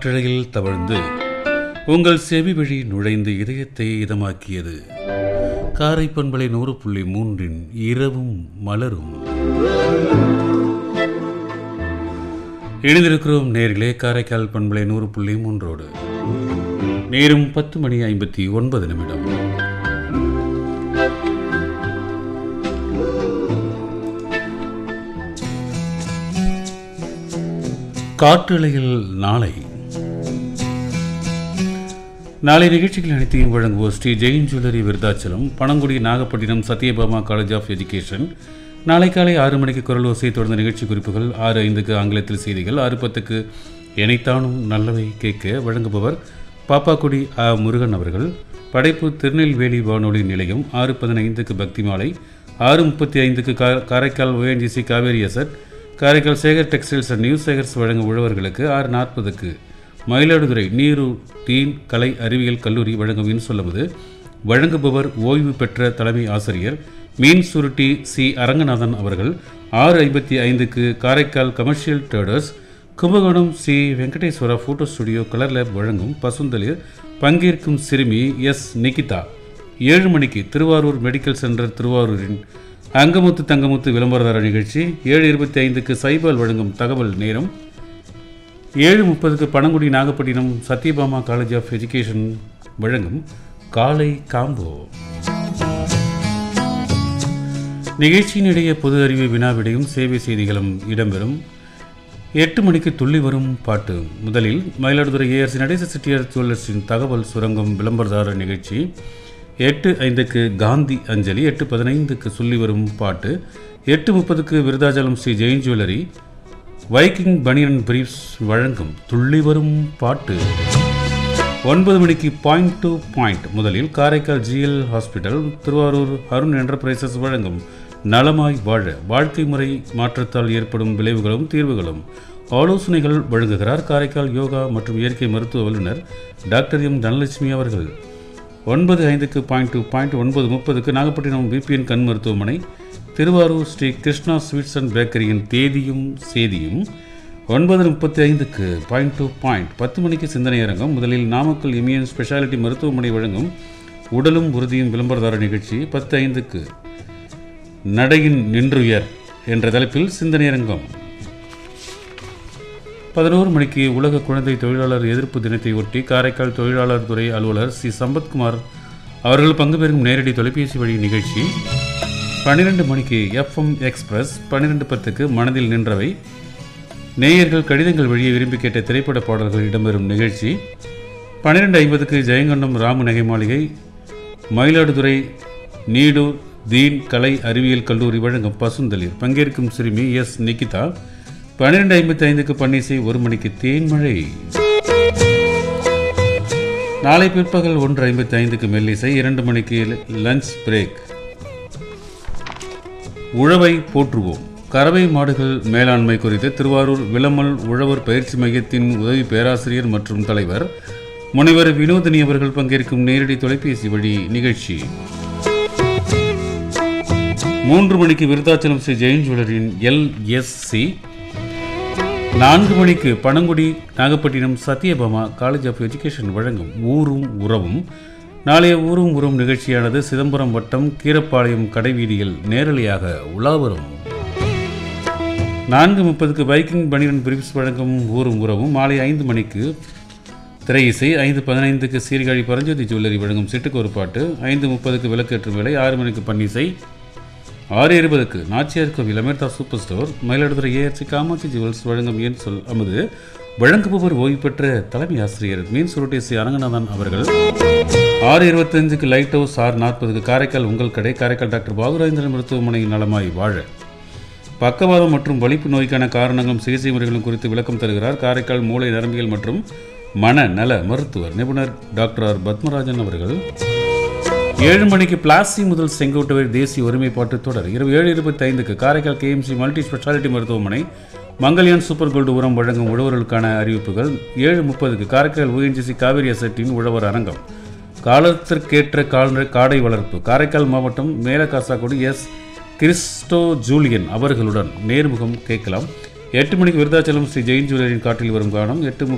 காற்றலையில் தவழ்ந்து உங்கள் செவி வழி நுழைந்து இதயத்தை இதமாக்கியது காரை பண்பலை நூறு புள்ளி மூன்றின் இரவும் மலரும் இணைந்திருக்கிறோம் நேர்களே காரைக்கால் பண்பலை நூறு புள்ளி மூன்றோடு நேரும் பத்து மணி ஐம்பத்தி ஒன்பது நிமிடம் காற்றலையில் நாளை நாளை நிகழ்ச்சிகள் அனைத்தையும் வழங்குவோர் Sri Jain jewellery Virudhachalam Panangudi Nagapattinam Sathyabama college of education நாளை காலை ஆறு மணிக்கு குரல் ஓசை தொடர்ந்த நிகழ்ச்சி குறிப்புகள் ஆறு ஐந்துக்கு ஆங்கிலத்தில் செய்திகள் ஆறு பத்துக்கு எனைத்தானும் நல்லவை கேட்க வழங்குபவர் பாப்பாக்குடி ஆ முருகன் அவர்கள் படைப்பு திருநெல்வேலி வானொலி நிலையம் ஆறு பதினைந்துக்கு பக்தி மாலை ஆறு முப்பத்தி ஐந்துக்கு கா Karaikal ONGC Cauvery asset Karaikal Sekar textiles and news Sekars வழங்கும் உழவர்களுக்கு ஆறு நாற்பதுக்கு மயிலாடுதுறை நீரு தீன் கலை அறிவியல் கல்லூரி வழங்கும் இன்சொல்லவது வழங்குபவர் ஓய்வு பெற்ற தலைமை ஆசிரியர் மீன் சுருட்டி சி அரங்கநாதன் அவர்கள் ஆறு ஐம்பத்தி ஐந்துக்கு Karaikal commercial traders Kumbakonam Sri Venkateswara photo studio colour lab வழங்கும் பசுந்தளிர் பங்கேற்கும் சிறுமி எஸ் நிகிதா ஏழு மணிக்கு திருவாரூர் மெடிக்கல் சென்டர் திருவாரூரின் அங்கமுத்து தங்கமுத்து விளம்பரதார நிகழ்ச்சி ஏழு இருபத்தி ஐந்துக்கு சைபால் வழங்கும் தகவல் நேரம் ஏழு முப்பதுக்கு Panangudi Nagapattinam Sathyabama college of education வழங்கும் காலை காம்போ நிகழ்ச்சியினிடையே பொது அறிவு வினாவிடையும் சேவை செய்திகளும் இடம்பெறும் எட்டு மணிக்கு துள்ளி வரும் பாட்டு முதலில் மயிலாடுதுறை ஏஆர்சி நடேச செட்டியார் ஜுவல்லர்ஸின் தகவல் சுரங்கம் விளம்பரதார நிகழ்ச்சி எட்டு ஐந்துக்கு காந்தி அஞ்சலி எட்டு பதினைந்துக்கு சொல்லி வரும் பாட்டு எட்டு முப்பதுக்கு Virudhachalam Sri Jain jewellery Viking banian briefs வழங்கும் துள்ளி வரும் பாட்டு ஒன்பது மணிக்கு பாயிண்ட் டு பாயிண்ட் முதலில் Karaikal GL hospital Tiruvarur Arun enterprises வழங்கும் நலமாய் வாழ வாழ்க்கை முறை மாற்றத்தால் ஏற்படும் விளைவுகளும் தீர்வுகளும் ஆலோசனைகள் வழங்குகிறார் காரைக்கால் யோகா மற்றும் இயற்கை மருத்துவ வல்லுநர் டாக்டர் எம் தனலட்சுமி அவர்கள் ஒன்பது ஐந்துக்கு பாயிண்ட் டூ பாயிண்ட் ஒன்பது முப்பதுக்கு நாகப்பட்டினம் பிபிஎன் கண் மருத்துவமனை திருவாரூர் ஸ்ரீ கிருஷ்ணா ஸ்வீட்ஸ் அண்ட் பேக்கரியின் தேதியும் சேதியும் ஒன்பது முப்பத்தி ஐந்துக்கு பாயிண்ட் டூ பாயிண்ட் பத்து மணிக்கு சிந்தனை அரங்கம் முதலில் நாமக்கல் இமியன் ஸ்பெஷாலிட்டி மருத்துவமனை வழங்கும் உடலும் உறுதியும் விளம்பரதார நிகழ்ச்சி பத்து ஐந்துக்கு நடையின் நின்றுயர் என்ற தலைப்பில் சிந்தனை அரங்கம் பதினோரு மணிக்கு உலக குழந்தை தொழிலாளர் எதிர்ப்பு தினத்தை ஒட்டி காரைக்கால் தொழிலாளர் துறை அலுவலர் சி சம்பத்குமார் அவர்கள் பங்கு பெறும் நேரடி தொலைபேசி வழி நிகழ்ச்சி பன்னிரெண்டு மணிக்கு எஃப்எம் எக்ஸ்பிரஸ் பன்னிரெண்டு பத்துக்கு மனதில் நின்றவை நேயர்கள் கடிதங்கள் வழியே விரும்பி கேட்ட திரைப்பட பாடல்கள் இடம்பெறும் நிகழ்ச்சி பன்னிரெண்டு ஐம்பதுக்கு ஜெயங்கொண்டம் ராமு நகை மாளிகை மயிலாடுதுறை நீடூர் தீன் கலை அறிவியல் கல்லூரி வழங்கும் பசுந்தளிர் பங்கேற்கும் சிறுமி எஸ் நிகிதா பன்னிரெண்டு ஐம்பத்தி ஐந்துக்கு பன்னிசை ஒரு மணிக்கு தேன்மழை நாளை பிற்பகல் ஒன்று ஐம்பத்தி ஐந்துக்கு மெல்லிசை இரண்டு மணிக்கு லஞ்ச் பிரேக் உழவை போற்றுவோம் கறவை மாடுகள் மேலாண்மை குறித்து திருவாரூர் விளமல் உழவர் பயிற்சி மையத்தின் உதவி பேராசிரியர் மற்றும் தலைவர் முனைவர் வினோதினி அவர்கள் பங்கேற்கும் நேரடி தொலைபேசி வழி நிகழ்ச்சி மூன்று மணிக்கு விருத்தாச்சலம் ஸ்ரீ ஜெயின் ஜுவல்லரின் எல்எஸ்சி நான்கு மணிக்கு Panangudi Nagapattinam Sathyabama college of education வழங்கும் ஊரும் உறவும் நாளைய ஊரும் உறவும் நிகழ்ச்சியானது சிதம்பரம் வட்டம் கீரப்பாளையம் கடைவீதியில் நேரலையாக உலா வரும் நான்கு முப்பதுக்கு பைக்கிங் பனிரன் பிரிப்ஸ் வழங்கும் ஊரும் உறவும் மாலை ஐந்து மணிக்கு திரை இசை ஐந்து பதினைந்துக்கு சீர்காழி பரஞ்சோதி ஜுவல்லரி வழங்கும் சிட்டுக்கு ஒரு பாட்டு ஐந்து முப்பதுக்கு விளக்கேற்றும் வேலை ஆறு மணிக்கு பன்னிசை ஆறு இருபதுக்கு Nachiyar Kovil Amirtha super store Mayiladuthurai ARC Kamatchi jewels வழங்கும் ஏன் சொல் அமுது வழங்குபவர் ஓய்வு பெற்ற தலைமை ஆசிரியர் மீன் சுருட்டி சி அரங்கநாதன் அவர்கள் ஆறு இருபத்தஞ்சுக்கு லைட் ஹவுஸ் ஆறு நாற்பதுக்கு காரைக்கால் உங்கள் கடை காரைக்கால் டாக்டர் பாகுராஜேந்திரன் மருத்துவமனை நலமாய் வாழ பக்கவாதம் மற்றும் வலிப்பு நோய்க்கான காரணங்களும் சிகிச்சை முறைகளும் குறித்து விளக்கம் தருகிறார் காரைக்கால் மூளை நரம்பியல் மற்றும் மன நல மருத்துவர் நிபுணர் டாக்டர் ஆர் பத்மராஜன் அவர்கள் ஏழு மணிக்கு பிளாசி முதல் செங்கோட்டவர் தேசிய ஒருமைப்பாட்டு தொடர் இரவு ஏழு இருபத்தி ஐந்துக்கு காரைக்கால் கேஎம்சி மல்டி ஸ்பெஷாலிட்டி மருத்துவமனை மங்கல்யான் சூப்பர் கோல்டு உரம் வழங்கும் உழவர்களுக்கான அறிவிப்புகள் ஏழு முப்பதுக்கு காரைக்கால் ஓஎன்ஜிசி காவிரி அசட்டின் உழவர் அரங்கம் காலத்திற்கேற்ற கால்நடை காடை வளர்ப்பு காரைக்கால் மாவட்டம் மேலகாசாக்குடி எஸ் கிறிஸ்டோ ஜூலியன் அவர்களுடன் நேர்முகம் கேட்கலாம் எட்டு மணிக்கு விருதாச்சலம் ஸ்ரீ ஜெயின் ஜுவல்லரின் காற்றில் வரும் காலம் எட்டு